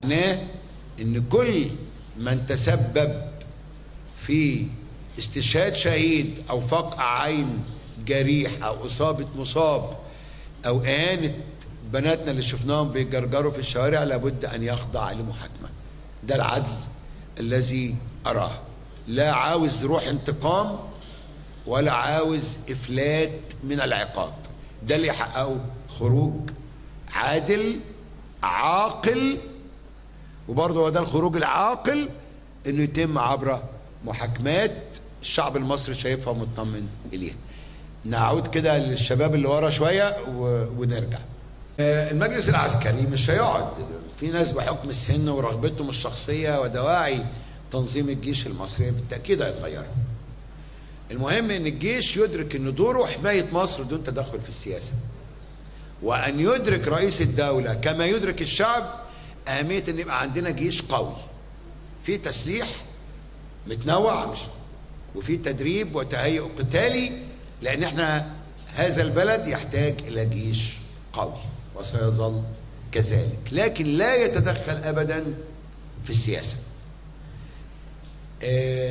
معناه ان كل من تسبب في استشهاد شهيد او فقع عين جريح او اصابه مصاب او اهانه بناتنا اللي شفناهم بيجرجروا في الشوارع لابد ان يخضع لمحاكمه ده العدل الذي اراه لا عاوز روح انتقام ولا عاوز افلات من العقاب ده اللي يحققه خروج عادل عاقل وبرضه هو ده الخروج العاقل انه يتم عبر محاكمات الشعب المصري شايفها ومطمن اليها نعود كده للشباب اللي ورا شويه و... ونرجع آه، المجلس العسكري مش هيقعد في ناس بحكم السن ورغبتهم الشخصيه ودواعي تنظيم الجيش المصري بالتاكيد هيتغيروا المهم ان الجيش يدرك ان دوره حمايه مصر دون تدخل في السياسه وان يدرك رئيس الدوله كما يدرك الشعب اهميه ان يبقى عندنا جيش قوي في تسليح متنوع مش وفي تدريب وتهيؤ قتالي لان احنا هذا البلد يحتاج الى جيش قوي وسيظل كذلك لكن لا يتدخل ابدا في السياسه آه